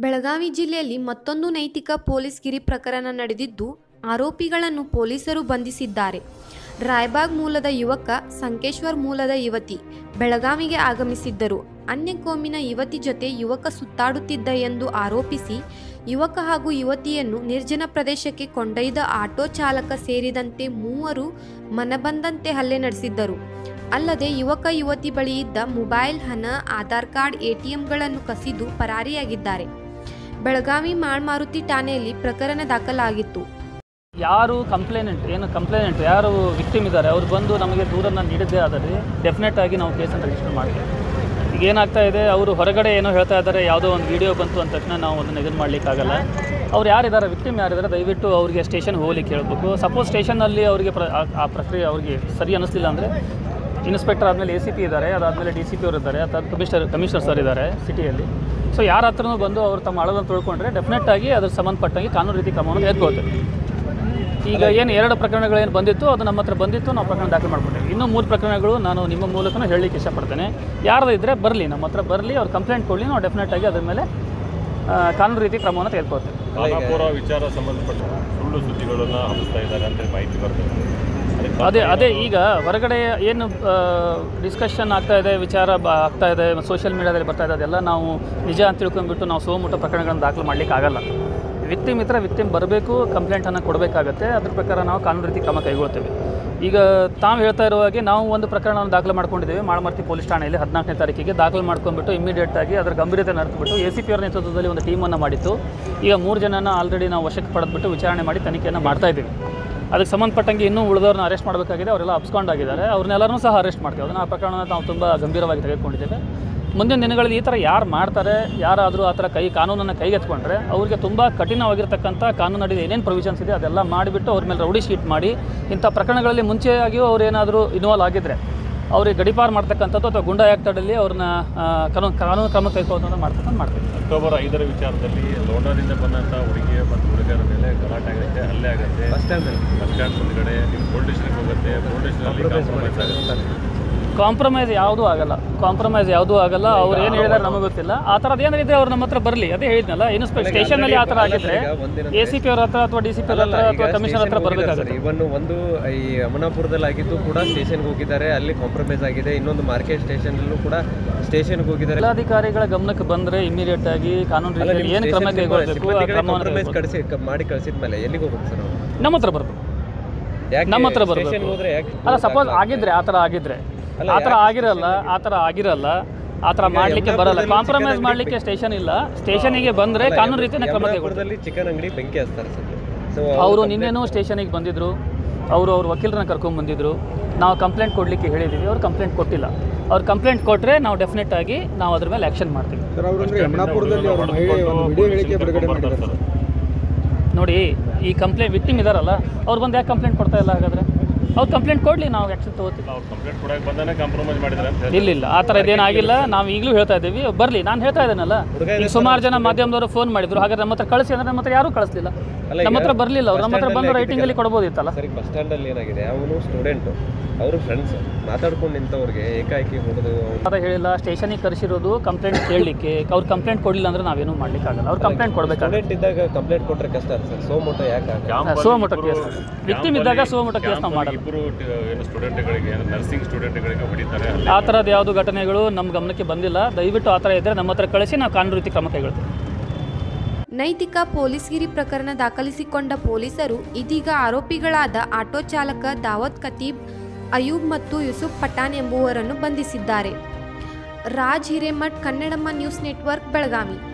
ಬೆಳಗಾವಿ ಜಿಲ್ಲೆಯಲ್ಲಿ ಮತ್ತೊಂದು ನೈತಿಕ ಪೊಲೀಸ್ಗಿರಿ ಪ್ರಕರಣ ನಡೆದಿದ್ದು ಆರೋಪಿಗಳನ್ನು ಪೊಲೀಸರು ಬಂಧಿಸಿದ್ದಾರೆ ರಾಯಬಾಗ್ ಮೂಲದ ಯುವಕ ಸಂಕೇಶ್ವರ್ ಮೂಲದ ಯುವತಿ ಬೆಳಗಾವಿಗೆ ಆಗಮಿಸಿದ್ದರು ಅನ್ಯ ಕೋಮಿನ ಯುವತಿ ಜೊತೆ ಯುವಕ ಸುತ್ತಾಡುತ್ತಿದ್ದ ಎಂದು ಆರೋಪಿಸಿ ಯುವಕ ಹಾಗೂ ಯುವತಿಯನ್ನು ನಿರ್ಜನ ಪ್ರದೇಶಕ್ಕೆ ಕೊಂಡೊಯ್ದ ಆಟೋ ಚಾಲಕ ಸೇರಿದಂತೆ ಮೂವರು ಮನಬಂದಂತೆ ಹಲ್ಲೆ ನಡೆಸಿದ್ದರು ಅಲ್ಲದೆ ಯುವಕ ಯುವತಿ ಬಳಿ ಇದ್ದ ಮೊಬೈಲ್ ಹಣ ಆಧಾರ್ ಕಾರ್ಡ್ ಎಟಿಎಂಗಳನ್ನು ಕಸಿದು ಪರಾರಿಯಾಗಿದ್ದಾರೆ ಬೆಳಗಾವಿ ಮಾಳ್ಮಾರುತಿ ಠಾಣೆಯಲ್ಲಿ ಪ್ರಕರಣ ದಾಖಲಾಗಿತ್ತು ಯಾರು ಕಂಪ್ಲೇನೆಂಟ್ ಏನು ಕಂಪ್ಲೇನೆಂಟ್ ಯಾರು ವಿಕ್ಟಿಮ್ ಇದ್ದಾರೆ ಅವ್ರು ಬಂದು ನಮಗೆ ದೂರನ್ನು ನೀಡಿದ್ದೇ ಆದರೆ ಡೆಫಿನೆಟ್ ಆಗಿ ನಾವು ಕೇಸನ್ನು ರಿಜಿಸ್ಟರ್ ಮಾಡ್ತೇವೆ ಈಗ ಏನಾಗ್ತಾ ಇದೆ ಅವರು ಹೊರಗಡೆ ಏನೋ ಹೇಳ್ತಾ ಇದ್ದಾರೆ ಯಾವುದೋ ಒಂದು ವಿಡಿಯೋ ಬಂತು ಅಂದ ತಕ್ಷಣ ನಾವು ಅದನ್ನು ಇದನ್ನು ಮಾಡಲಿಕ್ಕಾಗಲ್ಲ ಅವ್ರು ಯಾರಿದ್ದಾರೆ ವಿಕ್ಟಿಮ್ ಯಾರಿದ್ದಾರೆ ದಯವಿಟ್ಟು ಅವರಿಗೆ ಸ್ಟೇಷನ್ಗೆ ಹೋಗ್ಲಿಕ್ಕೆ ಹೇಳಬೇಕು ಸಪೋಸ್ ಸ್ಟೇಷನ್ನಲ್ಲಿ ಅವರಿಗೆ ಪ್ರ ಆ- ಆ ಪ್ರಕ್ರಿಯೆ ಅವರಿಗೆ ಸರಿ ಅನ್ನಿಸ್ಲಿಲ್ಲ ಅಂದರೆ ಇನ್ಸ್ಪೆಕ್ಟರ್ ಆದಮೇಲೆ ಎ ಸಿ ಪಿ ಇದ್ದಾರೆ ಅದಾದಮೇಲೆ ಡಿ ಸಿ ಪಿ ಅವರು ಇದ್ದಾರೆ ಅಥವಾ ಕಮಿಷನರ್ ಕಮಿಷನರ್ ಸರ್ ಇದ್ದಾರೆ ಸಿಟಿಯಲ್ಲಿ ಸೊ ಯಾರ ಹತ್ರನೂ ಬಂದು ಅವರು ತಮ್ಮ ಅಳವನ್ನು ತೊಳ್ಕೊಂಡ್ರೆ ಡೆಫಿನೆಟ್ ಆಗಿ ಅದ್ರ ಸಂಬಂಧಪಟ್ಟಂಗೆ ಕಾನೂನು ರೀತಿ ಕ್ರಮವನ್ನು ಎತ್ಕೊಳ್ತೇವೆ ಈಗ ಏನು ಎರಡು ಪ್ರಕರಣಗಳೇನು ಬಂದಿತ್ತು ಅದು ನಮ್ಮ ಹತ್ರ ಬಂದಿತ್ತು ನಾವು ಪ್ರಕರಣ ದಾಖಲೆ ಮಾಡ್ಕೊಂಡೇವೆ ಇನ್ನೂ ಮೂರು ಪ್ರಕರಣಗಳು ನಾನು ನಿಮ್ಮ ಮೂಲಕನೂ ಹೇಳಲಿಕ್ಕೆ ಇಷ್ಟಪಡ್ತೇನೆ ಯಾರ್ದು ಇದ್ದರೆ ಬರಲಿ ನಮ್ಮ ಹತ್ರ ಬರಲಿ ಅವ್ರು ಕಂಪ್ಲೇಂಟ್ ಕೊಡಲಿ ನಾವು ಡೆಫಿನೆಟ್ ಆಗಿ ಅದ್ರ ಮೇಲೆ ಆ, ಕಾನೂನು ರೀತಿ ಕ್ರಮವನ್ನು ತೆಗೆದುಕೊಳ್ತೇವೆ ಖಾನಾಪುರ ವಿಚಾರ ಸಂಬಂಧಪಟ್ಟ ಸುಳ್ಳು ಸುದ್ದಿಗಳನ್ನು ಹಬ್ಬಿಸ್ತಾ ಇದ್ದಾರೆ ಅಂತ ಮಾಹಿತಿ ಬರ್ತದೆ ಅದಕ್ಕೆ ಅದೇ ಅದೇ ಈಗ ಹೊರಗಡೆ ಏನು ಡಿಸ್ಕಷನ್ ಆಗ್ತಾ ಇದೆ ವಿಚಾರ ಬ ಆಗ್ತಾ ಇದೆ ಸೋಷಿಯಲ್ ಮೀಡಿಯಾದಲ್ಲಿ ಬರ್ತಾ ಇದೆ ಅದೆಲ್ಲ ನಾವು ನಿಜ ಅಂತ ತಿಳ್ಕೊಂಡ್ಬಿಟ್ಟು ನಾವು ಸೋಮುಟ ಪ್ರಕರಣಗಳನ್ನು ದಾಖಲು ಮಾಡಲಿಕ್ಕೆ ಆಗಲ್ಲ ವಿಕ್ಟಿಮ್ ಇದ್ರೆ ವಿಕ್ಟಿಮ್ ಬರಬೇಕು ಕಂಪ್ಲೇಂಟನ್ನು ಕೊಡಬೇಕಾಗತ್ತೆ ಅದ್ರ ಪ್ರಕಾರ ನಾವು ಕಾನೂನು ರೀತಿ ಕ್ರಮ ಕೈಗೊಳ್ತೇವೆ ಈಗ ತಾವು ಹೇಳ್ತಾ ಇರುವ ಹಾಗೆ ನಾವು ಒಂದು ಪ್ರಕರಣವನ್ನು ದಾಖಲು ಮಾಡ್ಕೊಂಡಿದ್ದೇವೆ ಮಾಳಮರ್ತಿ ಪೊಲೀಸ್ ಠಾಣೆಯಲ್ಲಿ ಹದಿನಾಲ್ಕನೇ ತಾರೀಕಿಗೆ ದಾಖಲು ಮಾಡ್ಕೊಂಡ್ಬಿಟ್ಟು ಇಮಿಡಿಯೇಟ್ ಆಗಿ ಅದರ ಗಂಭೀರತೆ ನಡೆದ್ಬಿಟ್ಟು ಎ ಸಿ ಪಿ ಅವರ ನೇತೃತ್ವದಲ್ಲಿ ಒಂದು ಟೀಮನ್ನು ಮಾಡಿತ್ತು ಈಗ ಮೂರು ಜನನ ಆಲ್ರೆಡಿ ನಾವು ವಶಕ್ಕೆ ಪಡೆದ್ಬಿಟ್ಟು ವಿಚಾರಣೆ ಮಾಡಿ ತನಿಖೆಯನ್ನು ಮಾಡ್ತಾ ಇದ್ದೀವಿ ಅದಕ್ಕೆ ಸಂಬಂಧಪಟ್ಟಂಗೆ ಇನ್ನೂ ಉಳಿದವ್ರನ್ನ ಅರೆಸ್ಟ್ ಮಾಡಬೇಕಾಗಿದೆ ಅವರೆಲ್ಲ ಅಪ್ಸ್ಕೊಂಡಾಗಿದ್ದಾರೆ ಅವ್ರನ್ನೆಲ್ಲರೂ ಸಹ ಅರೆಸ್ಟ್ ಮಾಡ್ತೀವಿ ಅದನ್ನು ಆ ಪ್ರಕರಣನ ನಾವು ತುಂಬ ಗಂಭೀರವಾಗಿ ತೆಗೆದುಕೊಂಡಿದ್ದೇವೆ ಮುಂದಿನ ದಿನಗಳಲ್ಲಿ ಈ ಥರ ಯಾರು ಮಾಡ್ತಾರೆ ಯಾರಾದರೂ ಆ ಥರ ಕೈ ಕಾನೂನನ್ನು ಕೈಗೆತ್ಕೊಂಡ್ರೆ ಅವ್ರಿಗೆ ತುಂಬ ಕಠಿಣವಾಗಿರ್ತಕ್ಕಂಥ ಕಾನೂನು ಅಡಿ ಏನೇನು ಪ್ರೊವಿಷನ್ಸ್ ಇದೆ ಅದೆಲ್ಲ ಮಾಡಿಬಿಟ್ಟು ಅವ್ರ ಮೇಲೆ ರೌಡಿ ಶೀಟ್ ಮಾಡಿ ಇಂಥ ಪ್ರಕರಣಗಳಲ್ಲಿ ಮುಂಚೆಯಾಗಿಯೂ ಅವ್ರು ಏನಾದರೂ ಇನ್ವಾಲ್ವ್ ಆಗಿದ್ದರೆ ಅವ್ರಿಗೆ ಗಡಿಪಾರು ಮಾಡ್ತಕ್ಕಂಥದ್ದು ಅಥವಾ ಗುಂಡಾ ಆ್ಯಕ್ಟಲ್ಲಿ ಅವ್ರನ್ನ ಆ, ಕಾನೂನು ಕಾನೂನು ಕ್ರಮ ತೆಗೆದುಕೊಳ್ಳೋದನ್ನು ಮಾಡ್ತಕ್ಕಂಥ ಮಾಡ್ತೀವಿ ಅಕ್ಟೋಬರ್ ಐದರ ವಿಚಾರದಲ್ಲಿ ಲೋಂಡಾದಿಂದ ಬಂದಂಥ ಹುಡುಗಿ ಮತ್ತು ಹುಡುಗರ ಮೇಲೆ ಗಲಾಟೆ ಆಗುತ್ತೆ ಹಲ್ಲೆ ಆಗುತ್ತೆ ಬಸ್ ಸ್ಟ್ಯಾಂಡಲ್ಲಿ ಬಸ್ ಸ್ಟ್ಯಾಂಡ್ ಮುಂದ್ಗಡೆ ನಿಮ್ಮ ಪೊಲೀಸ್ ಸ್ಟೇಷನ್ಗೆ ಹೋಗುತ್ತೆ ಪೊಲೀಸ್ ಸ್ಟೇಷನಲ್ಲಿ ಕಾಂಪ್ರಮೈಸ್ ಆಗುತ್ತೆ ಕಾಂಪ್ರಮೈಸ್ ಯಾವುದೂ ಆಗಲ್ಲ ಕಾಂಪ್ರಮೈಸ್ ಯಾವುದೂ ಆಗಲ್ಲ ಅವ್ರು ಏನು ಹೇಳಿದಾರೆ ನಮಗೆ ಗೊತ್ತಿಲ್ಲ ಆ ಥರದ್ದು ಏನಾರಿದ್ರೆ ಅವ್ರು ನಮ್ಮ ಹತ್ರ ಬರಲಿ ಅದೇ ಹೇಳಿದ್ನಲ್ಲ ಇನ್ಸ್ಪೆಕ್ಟ್ ಸ್ಟೇಷನಲ್ಲಿ ಆ ಥರ ಆಗಿದ್ರೆ ಎ ಸಿ ಪಿ ಅವ್ರ ಹತ್ರ ಅಥವಾ ಡಿ ಸಿ ಪಿ ಅವ್ರ ಹತ್ರ ಅಥವಾ ಕಮಿಷನರ್ ಹತ್ರ ಬರಬೇಕಾಗುತ್ತೆ ಇವನ್ ಒಂದು ಈ ಅಮನಾಪುರದಲ್ಲಿ ಆಗಿದ್ದು ಕೂಡ ಸ್ಟೇಷನ್ಗೆ ಹೋಗಿದ್ದಾರೆ ಅಲ್ಲಿ ಕಾಂಪ್ರಮೈಸ್ ಆಗಿದೆ ಇನ್ನೊಂದು ಮಾರ್ಕೆಟ್ ಸ್ಟೇಷನಲ್ಲೂ ಕೂಡ ಸ್ಟೇಷನ್ಗೆ ಹೋಗಿದ್ದಾರೆ ಜಿಲ್ಲಾಧಿಕಾರಿಗಳ ಗಮನಕ್ಕೆ ಬಂದರೆ ಇಮಿಡಿಯೇಟ್ ಆಗಿ ಕಾನೂನು ರೀತಿಯಲ್ಲಿ ಏನು ಕ್ರಮ ಕೈಗೊಳ್ಳಬೇಕು ಆ ಕ್ರಮವನ್ನು ಕಾಂಪ್ರಮೈಸ್ ಕೈಗೊಳ್ಬೇಕು. ಕಳಿಸಿ ಕ- ಮಾಡಿ ಕಳಿಸಿದ ಮೇಲೆ ಎಲ್ಲಿಗೆ ಹೋಗ್ಬೇಕು ಸರ್ ಅವ್ರು? ನಮ್ಮ ಹತ್ರ ಬರಬೇಕು ಯಾಕೆ ನಮ್ಮ ಹತ್ರ ಸ್ಟೇಷನ್ಗೆ ಬರಬೇಕು ಹೋದ್ರೆ ಯಾಕೆ ಅಲ್ಲ ಸಪೋಸ್ ಆಗಿದ್ರೆ ಆ ಥರ ಆಗಿದ್ರೆ ಅಲ್ಲ, ಆ ಥರ ಯಾಕೆ ಆಗಿರಲ್ಲ ಆ ಥರ ಆಗಿರಲ್ಲ ಆ ಥರ ಮಾಡಲಿಕ್ಕೆ ಬರಲ್ಲ ಯಮುನಾಪುರದಲ್ಲಿ ಕಾಂಪ್ರಮೈಸ್ ಚಿಕನ್ ಮಾಡಲಿಕ್ಕೆ ಸ್ಟೇಷನ್ ಇಲ್ಲ ಸ್ಟೇಷನಿಗೆ ಬಂದರೆ ಕಾನೂನು ರೀತಿಯ ಕ್ರಮ ಕೈಗೊಳ್ಬೇಕು ಯಮುನಾಪುರದಲ್ಲಿ ಚಿಕನ್ ಅಂಗಡಿ ಬೆಂಕಿ ಹಚ್ತಾರೆ ಸರ್ ಸೊ ಅವರು ನಿನ್ನೆನೂ ಸ್ಟೇಷನಿಗೆ ಬಂದಿದ್ದರು ಅವರು ಅವ್ರ ವಕೀಲರನ್ನ ಕರ್ಕೊಂಡು ಬಂದಿದ್ದರು ನಾವು ಕಂಪ್ಲೇಂಟ್ ಕೊಡಲಿಕ್ಕೆ ಹೇಳಿದ್ದೀವಿ ಅವ್ರು ಕಂಪ್ಲೇಂಟ್ ಕೊಟ್ಟಿಲ್ಲ ಅವ್ರು ಕಂಪ್ಲೇಂಟ್ ಕೊಟ್ಟರೆ ನಾವು ಡೆಫಿನೆಟ್ ಆಗಿ ನಾವು ಅದ್ರ ಮೇಲೆ ಆ್ಯಕ್ಷನ್ ಮಾಡ್ತೀವಿ ಸರ್ ಅವರು ಅಂದ್ರೆ ಯಮನಾಪುರದಲ್ಲಿ ಅವರು ಮಹಿಳೆ ಒಂದು ವಿಡಿಯೋ ಹೇಳಿಕೆ ಬಿಡುಗಡೆ ಮಾಡಿದ್ದಾರೆ ಸರ್ ನೋಡಿ ಈ ಕಂಪ್ಲೇಂಟ್ ವಿಕ್ಟಿಮ್ ಇದಾರಲ್ಲ ಅವ್ರು ಬಂದು ಯಾಕೆ ಕಂಪ್ಲೇಂಟ್ ಕೊಡ್ತಾ ಇಲ್ಲ ಹಾಗಾದರೆ ಅವ್ರು ಕಂಪ್ಲೇಂಟ್ ಕೊಡಲಿ ನಾವು ಆ್ಯಕ್ಷನ್ ತೊಗೋತೀವಿ ಅವ್ರು ಕಂಪ್ಲೇಂಟ್ ಕೊಡಕ್ಕೆ ಬಂದಾನೆ ಕಾಂಪ್ರಮೈಸ್ ಮಾಡಿದ್ದಾರೆ ಅಂತ ಹೇಳಿ ಇಲ್ಲ ಇಲ್ಲ ಆ ಥರ ಇದೇನಾಗಿಲ್ಲ ನಾವು ಈಗಲೂ ಹೇಳ್ತಾ ಇದ್ದೀವಿ ಬರಲಿ ನಾನು ಹೇಳ್ತಾ ಇದ್ದೇನಲ್ಲ ಈಗ ಸುಮಾರು ಜನ ಮಾಧ್ಯಮದವರು ಫೋನ್ ಮಾಡಿದ್ರು ಹಾಗಾದ್ರೆ ನಮ್ಮ ಹತ್ರ ಕಳಿಸಿ ಅಂದ್ರೆ ನಮ್ಮ ಹತ್ರ ಯಾರೂ ಕಳಿಸ್ಲಿಲ್ಲ ಅಲ್ಲ, ನಮ್ಮ ಹತ್ರ ಈಗ ಬರಲಿಲ್ಲ ಅವ್ರು ನಮ್ಮ ಹತ್ರ ಬಸ್ ಬಂದು ಸ್ಟ್ಯಾಂಡಲ್ಲಿ ರೈಟಿಂಗಲ್ಲಿ ಕೊಡ್ಬೋದಿತ್ತಲ್ಲ ಸರಿ ಬಸ್ ಸ್ಟ್ಯಾಂಡಲ್ಲಿ ಏನಾಗಿದೆ ಅವನು ಸ್ಟೂಡೆಂಟು ಅವರು ಫ್ರೆಂಡ್ಸ್ ಮಾತಾಡ್ಕೊಂಡು ನಿಂತವ್ರಿಗೆ ಏಕಾಏಕಿ ಹೊಡೆದು ಅದ ಹೇಳಿಲ್ಲ ಸ್ಟೇಷನಿಗೆ ಕರೆಸಿರೋದು ಕಂಪ್ಲೇಂಟ್ ಕೇಳಲಿಕ್ಕೆ ಅವ್ರು ಕಂಪ್ಲೇಂಟ್ ಕೊಡಲಿಲ್ಲ ಅಂದ್ರೆ ನಾವೇನು ಮಾಡ್ಲಿಕ್ಕಾಗಲ್ಲ ಅವ್ರು ಕಂಪ್ಲೇಂಟ್ ಕೊಡಬೇಕಾಗುತ್ತೆ ಸ್ಟೂಡೆಂಟ್ ಇದ್ದಾಗ ಕಂಪ್ಲೇಂಟ್ ಕೊಟ್ರೆ ಕಷ್ಟ ಸರ್ ಸೋ ಮೋಟೋ ಯಾಕೆ ಆಗಲ್ಲ? ಕ್ಯಾಂಪಲ್ಲಿ ಸೋಮೋಟೋ ಇಬ್ರು- ಕೇಸ್ ವಿಕ್ಟಿಮ್ ಇದ್ದಾಗ ಕ್ಯಾಂಪಲ್ಲಿ- ಸೋಮೋಟೋ ಕೇಸ್ ನಾವು ಕ್ಯಾಂಪಲ್ಲಿ ಮಾಡಲ್ಲ ಇಬ್ರು ಟ- ಏನು ಸ್ಟೂಡೆಂಟ್ಗಳಿಗೆ ನರ್ಸಿಂಗ್ ಸ್ಟೂಡೆಂಟ್ಗಳಿಗೆ ಹೊಡಿತಾರೆ ಹಲ್ಲೆ ಆ ಥರದ್ದು ಯಾವುದು ಘಟನೆಗಳು ನಮ್ಮ ಗಮನಕ್ಕೆ ಬಂದಿಲ್ಲ ದಯವಿಟ್ಟು ಆ ಥರ ಇದ್ದರೆ ನಮ್ಮ ಹತ್ರ ಕಳಿಸಿ ನಾವು ಕಾನೂನು ರೀತಿ ಕ್ರಮ ಕೈಗೊಳ್ತೀವಿ ನೈತಿಕ ಪೊಲೀಸ್ಗಿರಿ ಪ್ರಕರಣ ದಾಖಲಿಸಿಕೊಂಡ ಪೊಲೀಸರು ಇದೀಗ ಆರೋಪಿಗಳಾದ ಆಟೋ ಚಾಲಕ ದಾವತ್ ಖತೀಬ್ ಅಯೂಬ್ ಮತ್ತು ಯೂಸುಫ್ ಪಠಾಣ್ ಎಂಬುವರನ್ನು ಬಂಧಿಸಿದ್ದಾರೆ ರಾಜ್ ಹಿರೇಮಠ್ ಕನ್ನಡಮ್ಮ ನ್ಯೂಸ್ ನೆಟ್ವರ್ಕ್ ಬೆಳಗಾವಿ